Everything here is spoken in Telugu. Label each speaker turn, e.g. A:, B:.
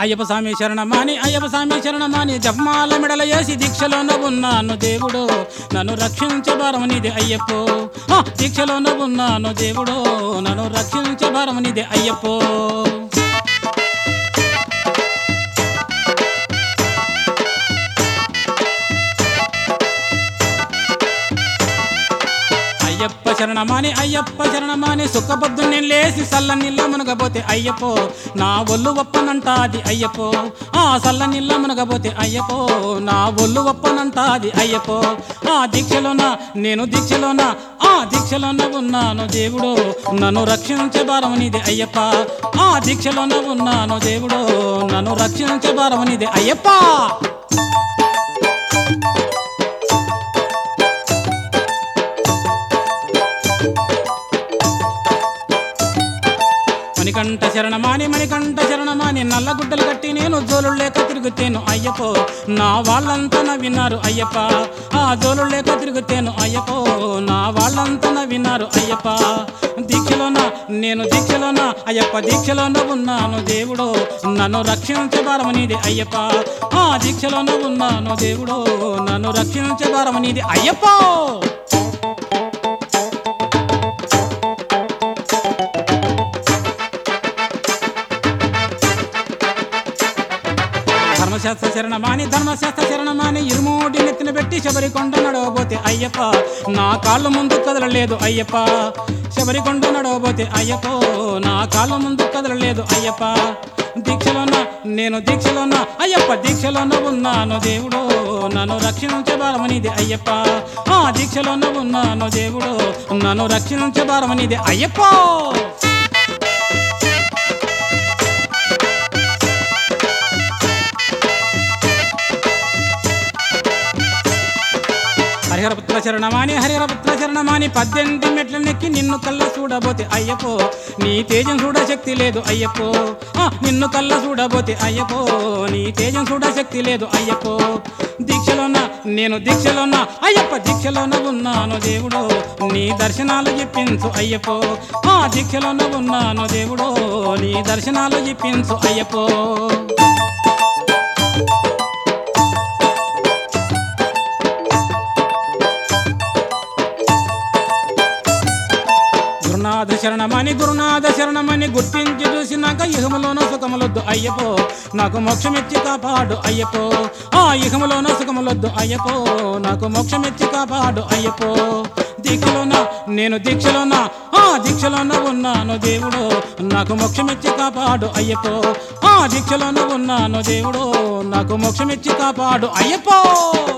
A: అయ్యప్ప స్వామి శరణమాని అయ్యప్ప స్వామి శరణమాని జపమాల మెడల వేసి దీక్షలోన ఉన్నాను దేవుడు నన్ను రక్షించే భారం నీదే అయ్యప్పో ఆ, దీక్షలోన ఉన్నాను దేవుడు నన్ను రక్షించే భారం నీదే అయ్యప్పో అయ్యప్ప శరణమాని అయ్యప్ప శరణమాని సుఖబొద్దు నేను లేసి సల్ల నీళ్ళ మునగబోతే అయ్యప్పో నా ఒళ్ళు ఒప్పనంటాది అయ్యప్పో ఆ సల్ల నీళ్ళ మునగబోతే అయ్యప్పో నా ఒళ్ళు ఒప్పనంటాది అయ్యప్పో ఆ దీక్షలోన నేను దీక్షలోన ఆ దీక్షలోన ఉన్నాను దేవుడు నన్ను రక్షించే భారం నీదే అయ్యప్ప ఆ దీక్షలోన ఉన్నాను దేవుడు నన్ను రక్షించే భారం నీదే అయ్యప్ప మణికంఠ శరణమాని మణికంఠ శరణమాని నల్ల గుడ్డలు కట్టి నేను జోలు లేక తిరుగుతేను అయ్యప్పో నా వాళ్ళంతా నవ్వినారు అయ్యప్ప ఆ జోలు లేక తిరుగుతేను అయ్యప్పో నా వాళ్ళంతా నవ్వినారు అయ్యప్ప దీక్షలోన నేను దీక్షలోన అయ్యప్ప దీక్షలోన ఉన్నాను దేవుడు నన్ను రక్షించే భారం నీది అయ్యప్ప ఆ దీక్షలోన ఉన్నాను దేవుడు నన్ను రక్షించే భారం నీది అయ్యప్ప ధర్మశాస్త్ర శరణమాని ధర్మశాస్త్ర శరణమాని ఇరుమూడి నెత్తిన పెట్టి శబరికొండ నడవబోతే అయ్యప్ప నా కాళ్ళు ముందు కదలలేదు అయ్యప్ప శబరికొండ నడవబోతే అయ్యప్ప నా కాళ్ళు ముందు కదలలేదు అయ్యప్ప దీక్షలోన నేను దీక్షలోన అయ్యప్ప దీక్షలోన ఉన్నాను దేవుడు నన్ను రక్షించే భారమనిది అయ్యప్ప ఆ దీక్షలోన ఉన్నాను దేవుడు నన్ను రక్షించే భారమనిది అయ్యప్ప హరిహరపుత్ర శరణమాని హరిహరపుత్ర శరణమాని పద్దెనిమిది మెట్ల నెక్కి నిన్ను కళ్ళ చూడబోతే అయ్యప్పో నీ తేజం చూడ శక్తి లేదు అయ్యప్పో ఆ, నిన్ను కళ్ళ చూడబోతే అయ్యప్పో నీ తేజం చూడ శక్తి లేదు అయ్యప్పో దీక్షలోన నేను దీక్షలోన అయ్యప్ప దీక్షలోన ఉన్నాను దేవుడు నీ దర్శనాలు చెప్పించు అయ్యప్పో ఆ దీక్షలోన ఉన్నాను దేవుడు నీ దర్శనాలు చెప్పించు అయ్యప్పో గురునాథ శరణమని గురునాథ శరణమని గుర్తించి చూసినాక ఇహములోన సుఖములొద్దు అయ్యపో నాకు మోక్షమిచ్చి కాపాడు అయ్యపో ఆ ఇహములోన సుఖములొద్దు అయ్యపో నాకు మోక్షమిచ్చి కాపాడు అయ్యపో దీక్షలోన నేను దీక్షలోన ఆ దీక్షలోన ఉన్నాను దేవుడు నాకు మోక్షమిచ్చి కాపాడు అయ్యపో ఆ దీక్షలోన ఉన్నాను దేవుడు నాకు మోక్షమిచ్చి కాపాడు అయ్యపో